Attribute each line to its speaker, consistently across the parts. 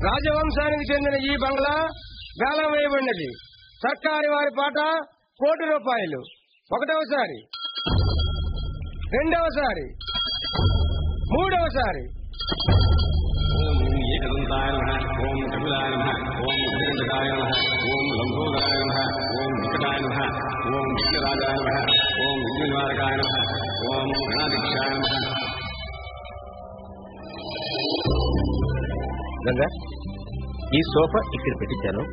Speaker 1: రాజవంశానికి చెందిన ఈ బంగ్లా వేలం వేయబడినది సర్కారి వారి పాట కోటి రూపాయలు ఒకటవసారి రెండవసారి మూడవసారి
Speaker 2: ఓం ఏకదంతాయ నమః ఓం కపిలాయ నమః ఓం శ్రీకంఠకాయ నమః ఓం లంబోదరాయ నమః ఓం వికటాయ నమః ఓం విఘ్నరాజాయ నమః ఓం విఘ్ననివారకాయ నమః ఓం గణాధీక్షాయ నమః
Speaker 3: గంగా ఈ సోఫా ఇక్కడ పెట్టించాను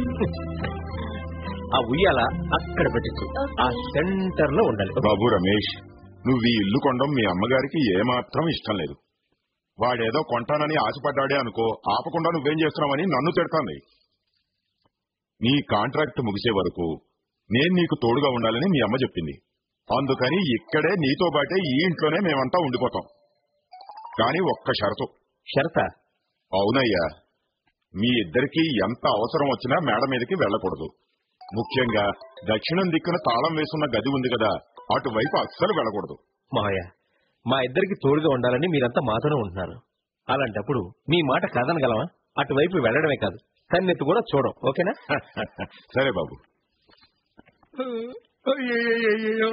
Speaker 3: ఆ ఉయ్యాల అక్కడ పెట్టించు ఆ సెంటర్ లో ఉండాలి
Speaker 4: బాబు రమేష్ నువ్వు ఈ ఇల్లు కొనడం మీ అమ్మగారికి ఏమాత్రం ఇష్టం లేదు వాడేదో కొంటానని ఆశపడ్డాడే అనుకో ఆపకుండా నువ్వేం చేస్తున్నావని నన్ను తిడతాంది నీ కాంట్రాక్ట్ ముగిసే వరకు నేను నీకు తోడుగా ఉండాలని మీ అమ్మ చెప్పింది అందుకని ఇక్కడే నీతో బాటే ఈ ఇంట్లోనే మేమంతా ఉండిపోతాం కానీ ఒక్క షరతు
Speaker 3: షరత
Speaker 4: అవునయ్యా మీ ఇద్దరికి ఎంత అవసరం వచ్చినా మేడ మీదకి వెళ్ళకూడదు ముఖ్యంగా దక్షిణం దిక్కున తాళం వేసున్న గది ఉంది కదా అటువైపు అస్సలు వెళ్ళకూడదు
Speaker 3: మావయ్య మా ఇద్దరికి తోడుగా ఉండాలని మీరంతా మాతోనే ఉంటున్నారు అలాంటప్పుడు మీ మాట కాదనగలమా అటువైపు వెళ్ళడమే కాదు కన్నెత్తు కూడా చూడం ఓకేనా
Speaker 4: సరే బాబు
Speaker 1: అయ్యయ్యయ్యయ్యో.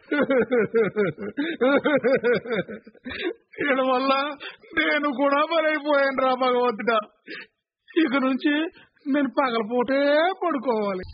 Speaker 1: వీళ్ళ వల్ల నేను కూడా బలైపోయాను రా భగవంతుడా ఇక నుంచి నేను పగలపోటే పడుకోవాలి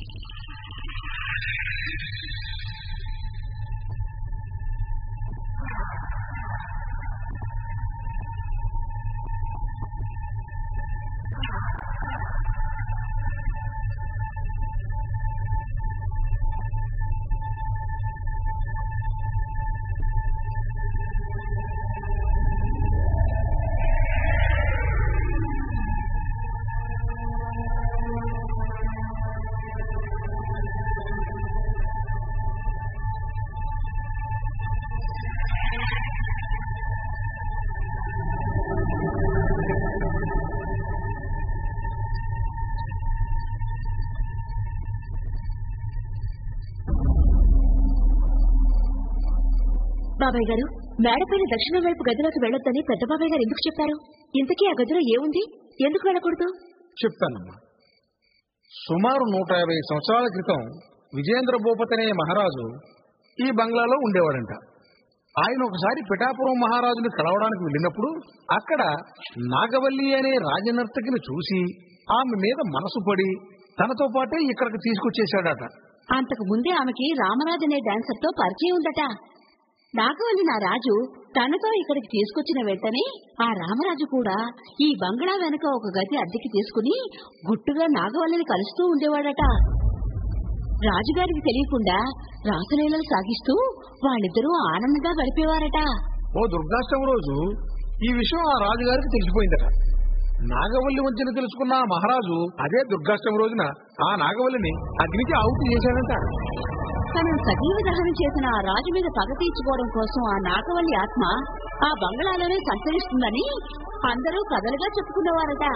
Speaker 5: బాబాయ్ గారు మేడపైన దక్షిణం వైపు గదిలోకి వెళ్ళొద్దని పెద్ద బాబాయ్ గారు ఎందుకు చెప్పారు ఇంతకీ ఆ గదిలో ఏముంది ఎందుకు వెళ్ళకూడదు
Speaker 1: చెప్తానమ్మా సుమారు నూట యాభై సంవత్సరాల క్రితం విజేంద్ర భూపతి అనే మహారాజు ఈ బంగ్లాలో ఉండేవాడంట ఆయన ఒకసారి పిఠాపురం మహారాజుని కలవడానికి వెళ్ళినప్పుడు అక్కడ నాగవల్లి అనే రాజనర్తకిని చూసి ఆమె మీద మనసు పడి తనతో పాటే ఇక్కడికి తీసుకొచ్చేశాడట
Speaker 5: అంతకు ముందే ఆమెకి రామరాజు అనే డాన్సర్ తో పరిచయం ఉందట నాగవల్లి నా రాజు తనతో ఇక్కడికి తీసుకొచ్చిన వెంటనే ఆ రామరాజు కూడా ఈ బంగ్లా వెనుక ఒక గది అద్దెకి తీసుకుని గుట్టుగా నాగవల్లిని కలుస్తూ ఉండేవాడట రాజుగారికి తెలియకుండా రాసలీలలు సాగిస్తూ వాళ్ళిద్దరూ ఆనందంగా గడిపేవారట
Speaker 1: ఓ దుర్గాష్టమి రోజు ఈ విషయం ఆ రాజుగారికి తెలిసిపోయిందట నాగవల్లి వంచన తెలుసుకున్న ఆ మహారాజు అదే దుర్గాష్టమి రోజున ఆ నాగవల్లిని అగ్నికి ఆహుతి చేశాడంట
Speaker 5: తనను సజీవ దహనం చేసిన ఆ రాజు మీద పగ తీర్చుకోవడం కోసం ఆ నాగవల్లి ఆత్మ ఆ బంగ్లాలోనే సంచరిస్తుందని అందరూ కథలుగా చెప్పుకునేవారట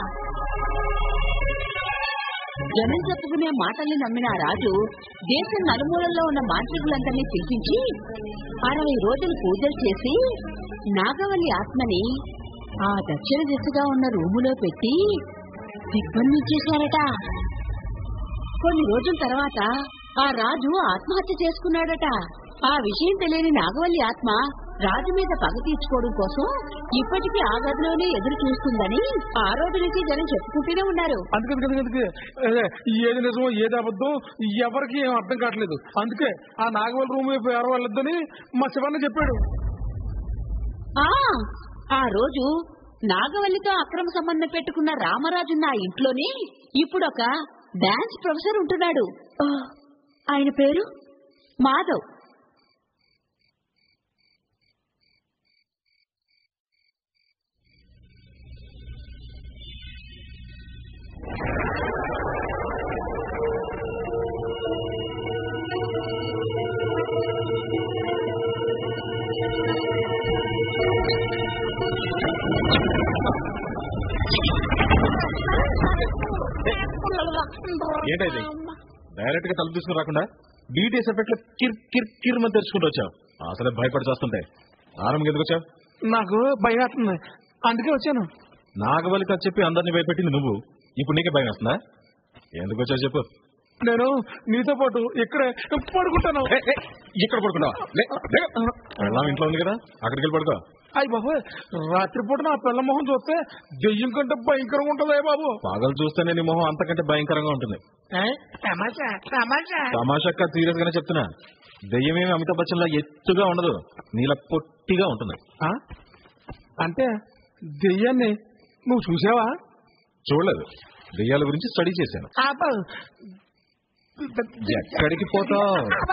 Speaker 5: జనం చెప్పుకునే మాటల్ని నమ్మిన ఆ రాజు దేశం నలుమూలల్లో ఉన్న మాంత్రికులందరినీ పిలిపించి అరవై రోజులు పూజలు చేసి నాగవల్లి ఆత్మని ఆ దక్షిణ దిశగా ఉన్న రూములో పెట్టి దిగ్బంధించేశారట కొన్ని రోజుల తర్వాత ఆ రాజు ఆత్మహత్య చేసుకున్నాడట ఆ విషయం తెలియని నాగవల్లి ఆత్మ రాజు మీద పగ తీర్చుకోవడం కోసం ఇప్పటికీ ఆ గదిలోనే ఎదురు చూస్తుందని ఆ రోజు నుంచి జనం చెప్పుకుంటూనే ఉన్నారు
Speaker 1: అందుకని అందుకే అందుకే అదే, ఏది నిజమో ఏది అబద్ధం ఎవరికి ఏం అర్థం కావట్లేదు అందుకే ఆ నాగవల్లి రూమ్ వైపు ఎవరు వెళ్ళొద్దని మా శివన్న చెప్పాడు
Speaker 5: ఆ ఆ రోజు నాగవల్లితో అక్రమ సంబంధం పెట్టుకున్న రామరాజు నా ఇంట్లోనే ఇప్పుడు ఒక డాన్స్ ప్రొఫెసర్ ఉంటున్నాడు ఆ, ఆయన పేరు మాధవ్
Speaker 3: ఏంటది డైరెక్ట్ గా తలుపు తీసుకుని రాకుండా బీటీఎస్ ఎఫెక్ట్ లో కిర్ కిర్ కిర్ అని తెరుచుకుంటూ వచ్చావు అసలే భయపడి చేస్తుంటే ఆరంభం ఎందుకు వచ్చావు
Speaker 1: నాకు భయం వేస్తుంది అందుకే వచ్చాను
Speaker 6: నాగవల్లి కథ చెప్పి అందరినీ భయపెట్టింది నువ్వు ఇప్పుడు నీకే భయం వస్తుందా ఎందుకు వచ్చావు చెప్పు
Speaker 1: నేను నీతో పాటు ఇక్కడే పడుకుంటాను
Speaker 6: ఏ, ఏ, ఇక్కడ పడుకున్నావా లే, లే. వెళ్ళాం ఇంట్లో ఉంది కదా అక్కడికి వెళ్ళి పడుకో
Speaker 1: అయ్యి బాబు రాత్రిపూట నా పిల్ల మొహం చూస్తే దెయ్యం కంటే భయంకరంగా ఉంటుందే బాబు
Speaker 6: పగలు చూస్తేనే నీ మొహం అంతకంటే భయంకరంగా ఉంటుంది
Speaker 1: తమాషా తమాషా
Speaker 6: తమాషక్క సీరియస్ గానే చెప్తున్నా దెయ్యమేమి అమితాబ్ బచ్చన్ లా ఎత్తుగా ఉండదు నీలా పొట్టిగా ఉంటుంది
Speaker 1: ఆ? అంటే దెయ్యాన్ని నువ్వు చూసావా
Speaker 6: చూడలేదు దెయ్యాల గురించి స్టడీ చేశాను
Speaker 1: అబ్బా.
Speaker 6: ఎక్కడికి పోతావు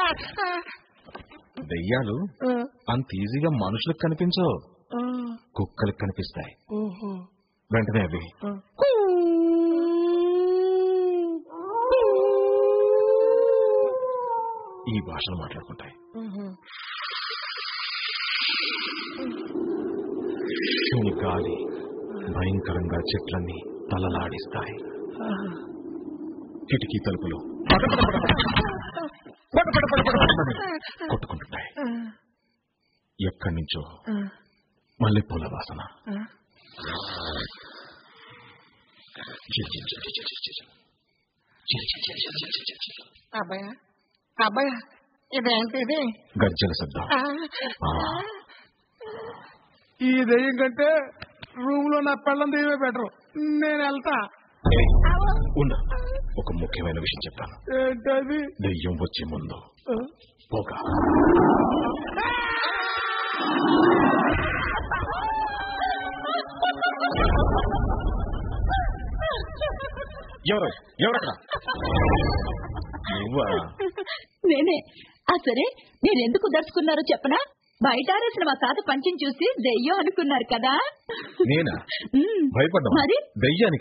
Speaker 6: దెయ్యాలు
Speaker 1: ఆ,
Speaker 6: అంత ఈజీగా మనుషులకు కనిపించవు
Speaker 1: ఆ,
Speaker 6: కుక్కలకు కనిపిస్తాయి
Speaker 1: ఓహో.
Speaker 6: వెంటనే అవి
Speaker 1: ఆ.
Speaker 6: ఈ భాషను మాట్లాడుకుంటాయి ఈ గాలి భయంకరంగా చెట్లన్నీ తలలాడిస్తాయి కిటికీ తలుపులు కొట్టుకుంటుంటాయి ఎక్కడి నుంచో మల్లెపూల వాసన
Speaker 1: అబ్బాయ అబ్బాయ ఇదేంటిది
Speaker 6: గర్జల శబ్దం ఆ,
Speaker 1: ఈ దెయ్యం కంటే రూమ్ లో నా పిల్లం దెయ్యమే బెటర్ నేను వెళ్తా
Speaker 6: ఏయ్, ఉండు ఒక ముఖ్యమైన విషయం చెప్తాను
Speaker 1: ఏంటది
Speaker 6: దెయ్యం వచ్చే ముందు పోక ఎవరు ఎవరక్కడ నువ్వా
Speaker 5: నేనే ఆ సరే మీరెందుకు దర్చుకున్నారో చెప్పనా బయట ఆరేసిన మా తాత పంచిని చూసి దెయ్యం అనుకున్నారు కదా
Speaker 6: నేనా
Speaker 5: మ్మ్.
Speaker 6: భయపడ్డా
Speaker 5: మరి?
Speaker 6: దెయ్యానిక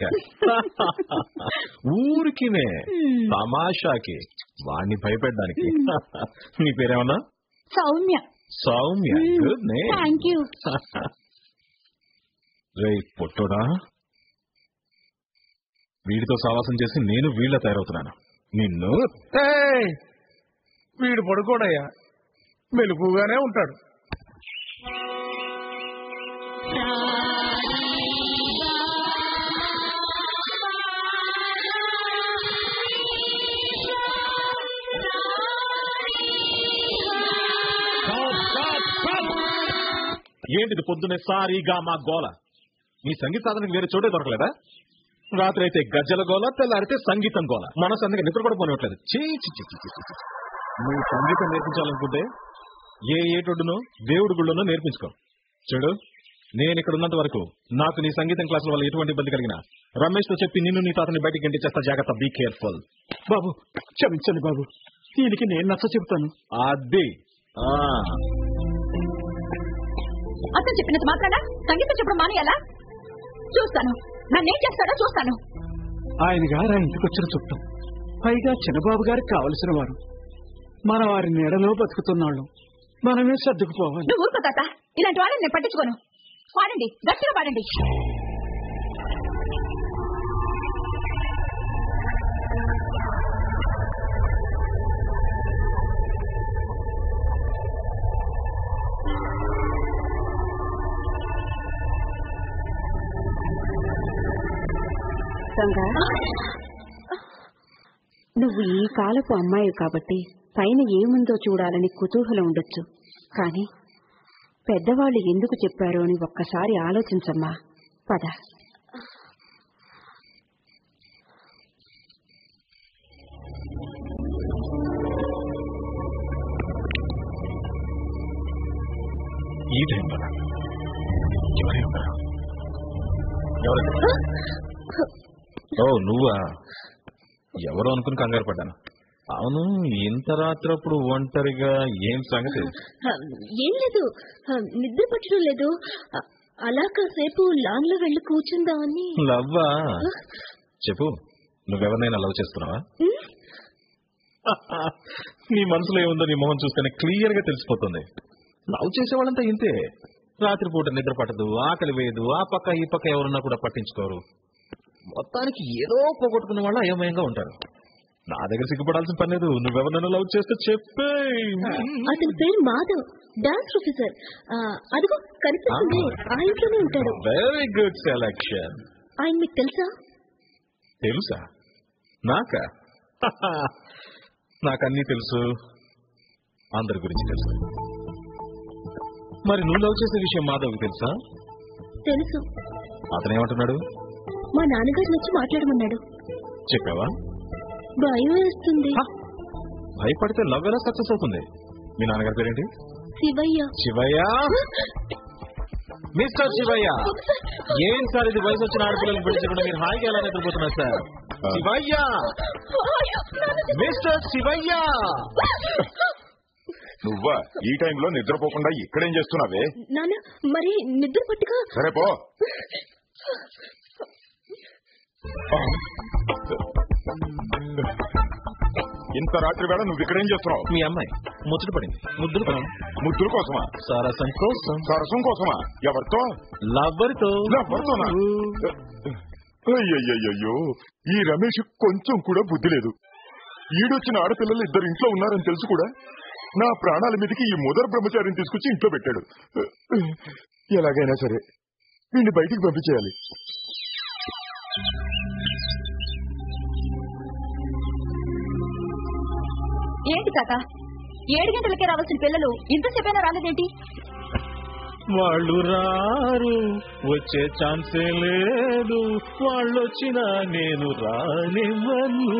Speaker 6: ఊరికినే తమాషాకి వాణ్ణి భయపెట్టడానికి నీ పేరేమన్నా
Speaker 5: Soumya
Speaker 6: Soumya good name
Speaker 5: thank you
Speaker 6: రే పొట్టోడా వీడితో సావాసం చేసి నేను వీళ్ళ తయారవుతున్నాను నిన్ను
Speaker 1: ఏయ్! వీడు పడుకోడయ్యా మెలుపుగానే ఉంటాడు
Speaker 6: ఏంటిది పొద్దునే సారీగా మా గోల నీ సంగీత సాధనకి వేరే చోటే దొరకలేదా రాత్రి అయితే గజ్జల గోల తెల్లారితే సంగీతం గోల మనసు అందుకే నిద్ర కూడా పోనివ్వట్లేదు చీ చీ, చీ, చీ, చీ, చీ. నువ్వు సంగీతం నేర్పించాలనుకుంటే ఏ ఏటొడ్డునో దేవుడి గుళ్ళనో నేర్పించుకో చూడు నేను ఇక్కడ ఉన్నంత వరకు నాకు నీ సంగీతం క్లాసుల వల్ల ఎటువంటి ఇబ్బంది కలిగినా రమేష్ తో చెప్పి నిన్ను నీ తాతని బయటికి గంటించేస్తా జాగ్రత్త బీ కేర్ఫుల్
Speaker 1: బాబు క్షమించండి బాబు దీనికి నేను నచ్చ చెప్తాను
Speaker 6: అది ఆ
Speaker 5: అతను చెప్పినంత మాత్రాన సంగీతం చెప్పడం మానేయాలా చూస్తాను నన్నేం చేస్తాడో చూస్తాను
Speaker 1: ఆయన గారు ఆ ఇంటికి వచ్చిన చుట్టం పైగా చిన్నబాబు గారికి కావలసిన వారు మన వారి నీడలో బతుకుతున్నాళ్ళం మనమే సర్దుకుపోవాలి
Speaker 5: నువ్వు ఊరుకో తాత ఇలాంటి వాళ్ళని నేను పట్టించుకోను పాడండి గట్టిగా పాడండి
Speaker 7: రంగా నువ్వు ఈ కాలపు అమ్మాయి కాబట్టి పైన ఏముందో చూడాలని కుతూహలం ఉండొచ్చు కానీ పెద్దవాళ్ళు ఎందుకు చెప్పారో అని ఒక్కసారి ఆలోచించమ్మా పద
Speaker 6: ఈ టైంలో ఎవరే ఉన్నారు ఎవరు ఓ నువ్వా ఎవరు అనుకుని కంగారు పడ్డాను అవును ఇంత రాత్రప్పుడు ఒంటరిగా ఏం సంగతి
Speaker 7: ఏం లేదు నిద్ర పట్టడం లేదు అలా కాసేపు లాన్ లో వెళ్ళి కూర్చుందామని
Speaker 6: లవ్వా చెప్పు నువ్వెవరినైనా లవ్ చేస్తున్నావా నీ మనసులో ఏముందో నీ మొహం చూస్తేనే క్లియర్ గా తెలిసిపోతుంది లవ్ చేసేవాళ్ళంతా ఇంతే రాత్రిపూట నిద్ర పట్టదు ఆకలి వేయదు ఆ పక్క ఈ పక్క ఎవరున్నా కూడా పట్టించుకోరు మొత్తానికి ఏదో పోగొట్టుకున్న వాళ్ళు అయోమయంగా ఉంటారు నా దగ్గర సిగ్గుపడాల్సిన పని లేదు నువ్వెవరన్నా లవ్ చేస్తే చెప్పే
Speaker 8: అతని పేరు మాధవ్ డాన్స్ ప్రొఫెసర్ ఆ, అదిగో కనిపిస్తుంది ఆ ఇంట్లోనే ఉంటాడు
Speaker 6: వెరీ గుడ్ సెలక్షన్
Speaker 8: ఆయన మీకు తెలుసా
Speaker 6: తెలుసా నాకా నాకన్నీ తెలుసు అందరి గురించి తెలుసు మరి నువ్వు లవ్ చేసే విషయం మాధవ్కి తెలుసా
Speaker 8: తెలుసు
Speaker 6: అతను ఏమంటున్నాడు
Speaker 8: మా నాన్నగారు వచ్చి మాట్లాడమన్నాడు
Speaker 6: చెప్పావా
Speaker 8: భయం వేస్తుంది
Speaker 6: భయపడితే లవ్ ఎలా సక్సెస్ అవుతుంది మీ నాన్నగారి పేరేంటి
Speaker 8: శివయ్య
Speaker 6: శివయ్య మిస్టర్ శివయ్య ఏం సార్ ఇది వయసు వచ్చిన ఆడపిల్లలు పిలిచకుండా మీరు హాయిగా ఎలా నిద్రపోతున్నారు సార్ శివయ్య మిస్టర్ శివయ్య
Speaker 4: నువ్వా ఈ టైంలో నిద్రపోకుండా ఇక్కడేం చేస్తున్నావే
Speaker 8: నాన్న మరి నిద్ర పట్టుగా
Speaker 4: సరే పో ఇంత రాత్రి వేళ నువ్వు ఇక్కడేం చేస్తున్నావు
Speaker 6: మీ అమ్మాయి ముచ్చట పడింది ముద్దులు పడింది
Speaker 4: ముద్దుల కోసమా
Speaker 6: సరసం కోసం
Speaker 4: సరసం కోసమా ఎవరితో
Speaker 6: లవ్వరితో
Speaker 4: ఎవరితోనా అయ్యయ్యయ్యో ఈ రమేష్ కొంచెం కూడా బుద్ధి లేదు ఈడొచ్చిన ఆడపిల్లలు ఇద్దరు ఇంట్లో ఉన్నారని తెలుసు కూడా నా ప్రాణాల మీదకి ఈ ముదర్ బ్రహ్మచారిని తీసుకొచ్చి ఇంట్లో పెట్టాడు ఎలాగైనా సరే వీడిని బయటికి పంపించేయాలి
Speaker 5: ఏంటి తాత ఏడు గంటలకే రావాల్సిన పిల్లలు ఇంతసేపైనా రాలేదేంటి
Speaker 6: వాళ్ళు రారు వచ్చే ఛాన్సే లేదు వాళ్ళు వచ్చినా నేను రానివ్వను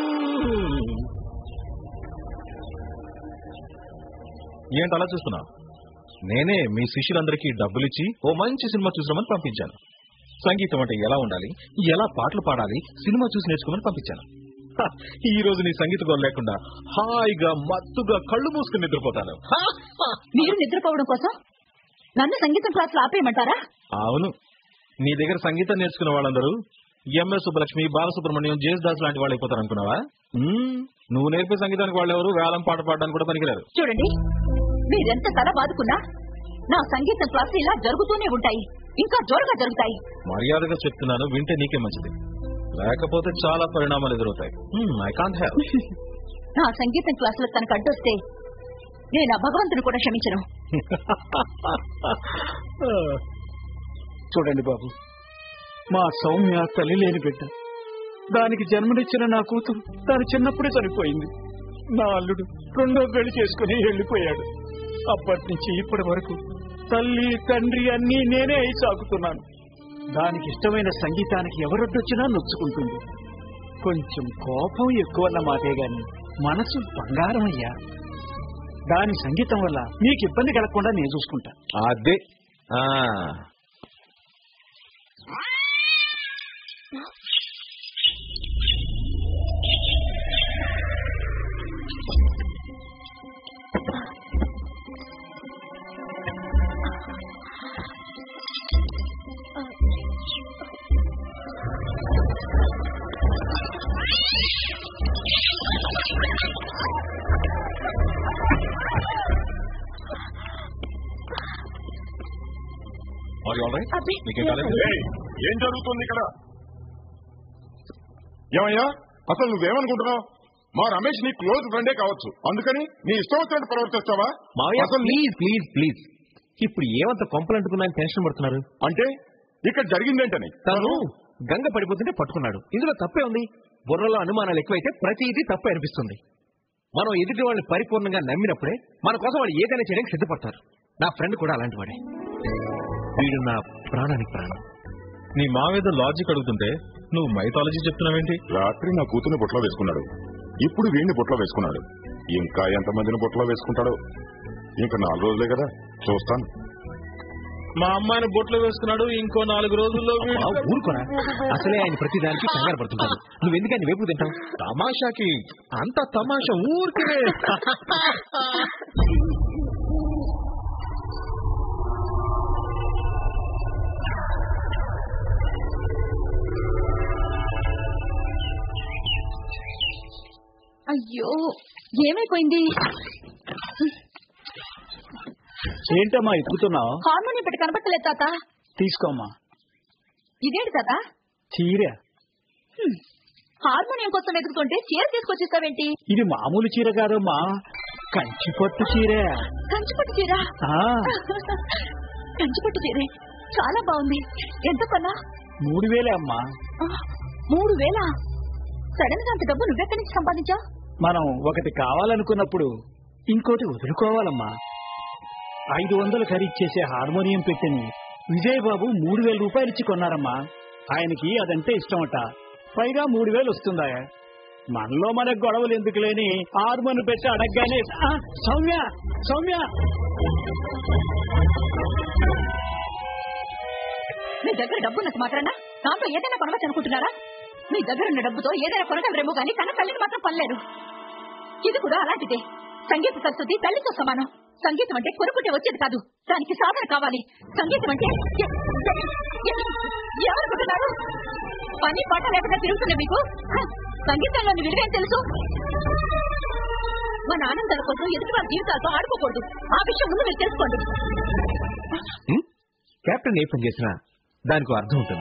Speaker 6: ఏంటి అలా చూస్తున్నావు నేనే మీ శిష్యులందరికీ డబ్బులిచ్చి ఓ మంచి సినిమా చూసామని పంపించాను సంగీతం అంటే ఎలా ఉండాలి ఎలా పాటలు పాడాలి సినిమా చూసి నేర్చుకోమని పంపించాను హ, ఈ రోజు నీ సంగీత గోల్ లేకుండా హాయిగా మత్తుగా కళ్ళు మూసుకుని నిద్రపోతాను హ, హ.
Speaker 5: మీరు నిద్రపోవడం కోసం నన్ను సంగీతం క్లాసులు ఆపేయమంటారా
Speaker 6: అవును నీ దగ్గర సంగీతం నేర్చుకున్న వాళ్ళందరూ ఎంఎస్ సుబ్బలక్ష్మి బాలసుబ్రహ్మణ్యం జేసుదాస్ లాంటి వాళ్ళు అయిపోతారు అనుకున్నావా మ్మ్. నువ్వు నేర్పే సంగీతానికి వాళ్ళు ఎవరు వేలం పాట పాడడానికి కూడా పనికిరారు
Speaker 5: చూడండి మీరెంత తల బాదుకున్నా నా సంగీతం క్లాసులు ఇలా జరుగుతూనే ఉంటాయి ఇంకా జోరుగా జరుగుతాయి
Speaker 6: మర్యాదగా చెప్తున్నాను వింటే నీకే మంచిది లేకపోతే చాలా పరిణామాలు ఎదురవుతాయి ఐ కాంట్ హ్యావ్
Speaker 5: నా సంగీతం క్లాసులకు తనకు అడ్డొస్తే నేను ఆ భగవంతుని కూడా క్షమించను
Speaker 1: చూడండి బాబు మా సౌమ్య తల్లి లేని బిడ్డ దానికి జన్మనిచ్చిన నా కూతురు దాని చిన్నప్పుడే చనిపోయింది నా అల్లుడు రెండో పెళ్లి చేసుకుని వెళ్ళిపోయాడు అప్పటి నుంచి ఇప్పటి వరకు తల్లి తండ్రి అన్నీ నేనే అయి సాగుతున్నాను దానికి ఇష్టమైన సంగీతానికి ఎవరొద్దొచ్చినా నొచ్చుకుంటుంది కొంచెం కోపం ఎక్కువన్న మాటే గాని మనసు బంగారం అయ్యా దాని సంగీతం వల్ల మీకు ఇబ్బంది కలగకుండా నేను చూసుకుంటా
Speaker 6: అదే ఆ Are you all right?
Speaker 8: అబ్బే,
Speaker 6: నీకేం కాలేదు?
Speaker 4: ఏయ్, ఏం జరుగుతుంది ఇక్కడ ఏమయ్యా అసలు నువ్వేమనుకుంటున్నావు మా రమేష్ నీ క్లోజ్ ఫ్రెండే కావచ్చు అందుకని నీ ఇష్టం వచ్చినట్టు ప్రవర్తిస్తావా
Speaker 3: మావయ్య
Speaker 4: అసలు నీ-
Speaker 3: ప్లీజ్ ప్లీజ్ ప్లీజ్ ఇప్పుడు ఏమంత కొంపలు అంటుకున్నా టెన్షన్ పడుతున్నారు
Speaker 4: అంటే ఇక్కడ జరిగిందేంటని
Speaker 3: తను గంగ పడిపోతుంటే పట్టుకున్నాడు ఇందులో తప్పే ఉంది బుర్రలో అనుమానాలు ఎక్కువైతే ప్రతిదీ తప్పే అనిపిస్తుంది మనం ఎదుటి వాళ్ళని పరిపూర్ణంగా నమ్మినప్పుడే మన కోసం వాళ్ళు ఏదైనా చేయడానికి సిద్ధపడతారు నా ఫ్రెండ్ కూడా అలాంటి వాడే వీడు నా ప్రాణానికి ప్రాణం
Speaker 6: నీ మావేదో లాజిక్ అడుగుతుంటే నువ్వు మైథాలజీ చెప్తున్నావేంటి
Speaker 4: రాత్రి నా కూతుర్ని బుట్టలో వేసుకున్నాడు ఇప్పుడు వీడిని బుట్టలో వేసుకున్నాడు ఇంకా ఎంతమందిని బుట్టలో వేసుకుంటాడో ఇంకా నాలుగు రోజులే కదా చూస్తాను
Speaker 6: మా అమ్మాయిని బొట్లో వేసుకున్నాడు ఇంకో నాలుగు రోజుల్లో వీడు-
Speaker 3: అబ్బా, ఊరుకోరా అసలే ఆయన ప్రతి దానికి కంగారు పడుతుంటాడు నువ్వు ఎందుకని వేపు తింటావు
Speaker 6: తమాషాకి అంత తమాషా ఊరికే
Speaker 5: అయ్యో ఏమైపోయింది
Speaker 1: ఏంటమ్మా ఎత్తుకుతున్నావు
Speaker 5: హార్మోనియం పెట్టి కనపట్టలేదు తాత
Speaker 1: తీసుకోమ్మా
Speaker 5: ఇదేంటి తాత
Speaker 1: చీర
Speaker 5: హార్మోనియం కోసం వెతుకుతుంటే చీర తీసుకొచ్చేస్తావేంటి
Speaker 9: ఇది మామూలు చీర కాదమ్మా కంచి పట్టు చీర
Speaker 5: కంచిపట్టు చీర
Speaker 9: ఆ,
Speaker 5: కంచిపట్టు చీరే చాలా బాగుంది ఎంత కొన్నా
Speaker 9: మూడు వేలే అమ్మా
Speaker 5: ఆ, మూడు వేల సడన్ గా అంత డబ్బు నువ్వెక్కడి నుంచి సంపాదించా
Speaker 9: మనం ఒకటి కావాలనుకున్నప్పుడు ఇంకోటి వదులుకోవాలమ్మా ఐదు వందలు ఖరీదు హార్మోనియం పెట్టిని విజయబాబు మూడు వేల రూపాయలు ఇచ్చి కొన్నారమ్మా ఆయనకి అదంటే ఇష్టమట పైగా మూడు వేలు వస్తుందా మనలో మన గొడవలు ఎందుకు లేని హార్మోన్ పెట్టి అడగగానే ఆ, సౌమ్య సౌమ్య
Speaker 5: మీ దగ్గర డబ్బు ఉన్నంత మాత్రాన దాంతో ఏదైనా కొనవచ్చు అనుకుంటున్నారా మీ దగ్గర ఉన్న డబ్బుతో ఏదైనా కొనగలరేమో కానీ కన్న తల్లిని మాత్రం పనిలేరు ఇది కూడా అలాంటిదే సంగీత సరస్వతి తల్లితో సమానం సంగీతం అంటే కొనుక్కుంటే వచ్చేది కాదు దానికి సాధన కావాలి సంగీతం అంటే ఎ- ఎ- ఎవరనుకుంటున్నారు పని పాట లేకుండా తిరుగుతుంది మీకు హ, సంగీతంలోని విలువేం తెలుసు మన ఆనందాల కోసం ఎదుటి వారి జీవితాలతో ఆడుకోకూడదు ఆ విషయం ముందు మీరు తెలుసుకోండి
Speaker 3: హ్మ్? కెప్టెన్ ఏ పని చేసినా దానికి అర్థం ఉంటుంది